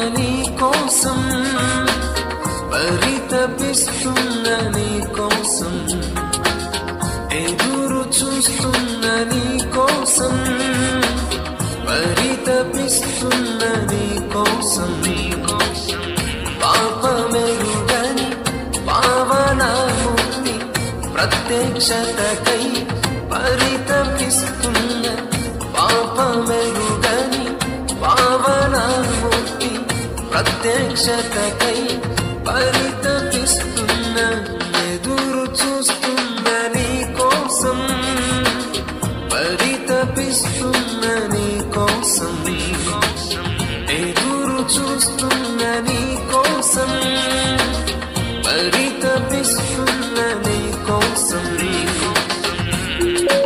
నీ కోసం పరితపిస్తున్న నీ కోసం ఎదురు చూస్తున్న నీ కోసం పరితపిస్తున్న నీ కోసం నీ కోసం పాపమెరుగని పావనామూర్తి ప్రత్యక్షతకై పరితపిస్తున్న పాపమెరుగని పావనామూర్తి ప్రత్యక్షతకై పరితపిస్తున్న ఎదురు చూస్తున్న నీ కోసం పరితపిస్తున్న నీ కోసం నీ కోసం ఎదురు చూస్తున్న నీ కోసం పరితపిస్తున్న నీ కోసం నీ కోసం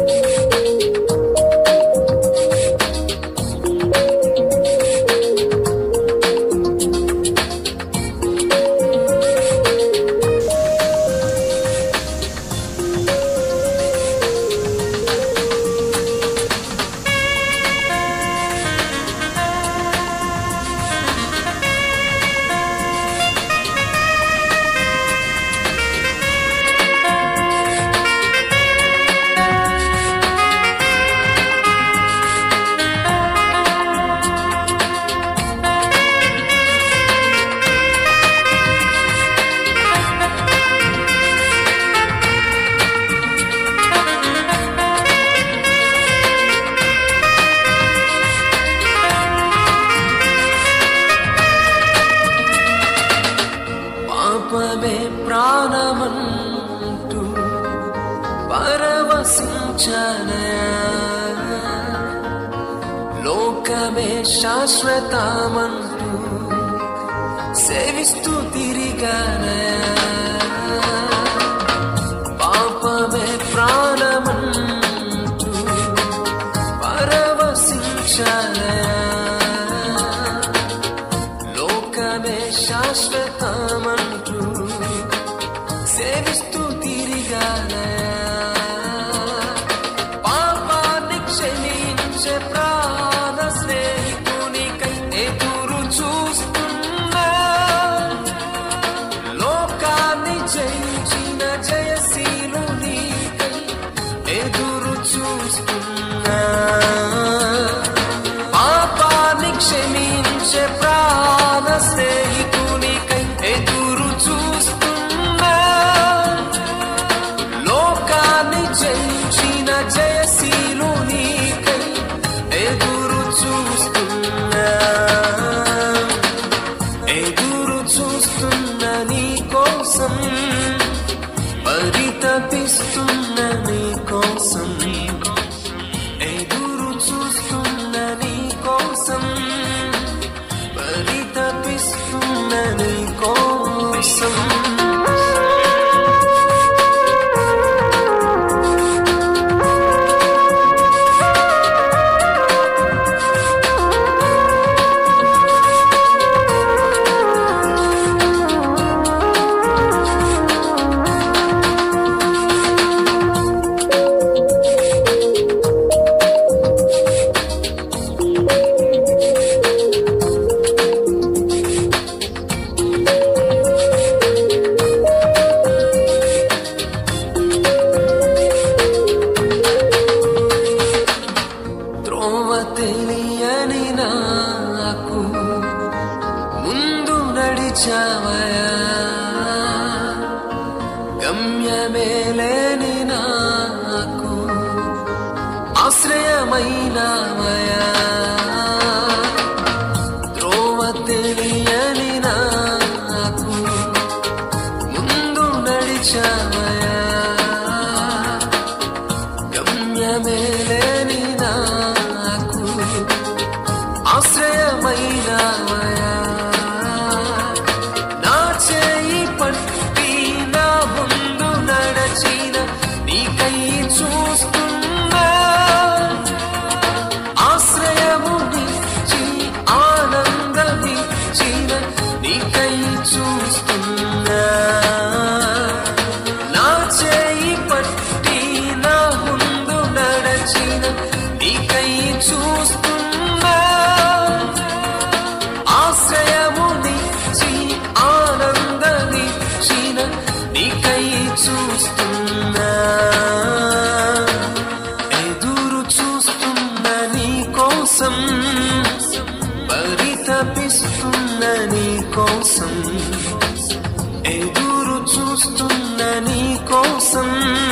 పాపమే ప్రాణమంటూ పరవశించనయా లోకమే శాశ్వతమంటూ సేవిస్తూ తిరిగానయా పాపమే ప్రాణమంటూ పరవశించనయా లోకమే శాశ్వతమంటూ సేవిస్తూ తిరిగానయా పాపాన్ని క్షమించే ప్రాణ స్నేహితునికై ఎదురు చూస్తున్నా లోకాన్ని జయించిన జయశీలునికై ఎదురు చూస్తున్నా పాపాన్ని క్షమించే ప్రాణ స్నేహితునికై ఎదురు చూస్తున్నా లోకాన్ని జయించిన జయశీలునికై ఎదురు చూస్తున్నా ఎదురు చూస్తున్న నీ కోసం పరితపిస్తున్న నీ కోసం ఎదురు చూస్తున్న నీ కోసం పరితపిస్తున్న నీ కోసం త్రోవ తెలియని నాకు ముందు నడిచావయా గమ్యమే లేని నాకు ఆశ్రయమైనవయా త్రోవ తెలియని నాకు ముందు నడిచావయా గమ్యమే లేని నాకు ఆశ్రయమైనవయా నా చేయి పట్టి నా ముందు నడచిన నీకై చూస్తున్నా ఆశ్రయ పరితపిస్తున్న నీ కోసం ఎదురు చూస్తున్న నీ కోసం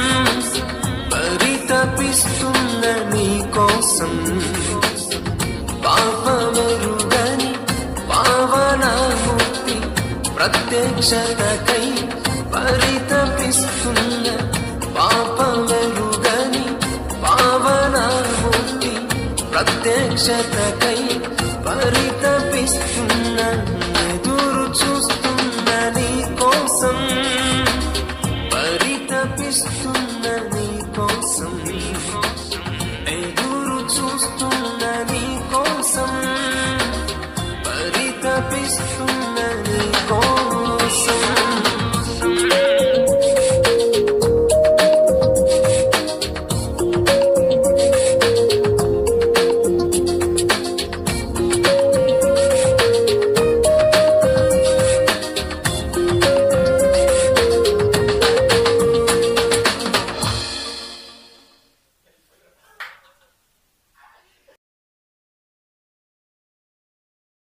పరితపిస్తున్న నీ కోసం పాపమెరుగని పావనామూర్తి ప్రత్యక్షతకై పరితపిస్తున్న పాపమెరుగని పావనామూర్తి ప్రత్యక్షతకై పరితపిస్తున్న ఎదురు చూస్తున్న నీ కోసం పరితపిస్తున్న నీ కోసం ఎదురు చూస్తున్న నీ కోసం పరితపిస్తున్న నీ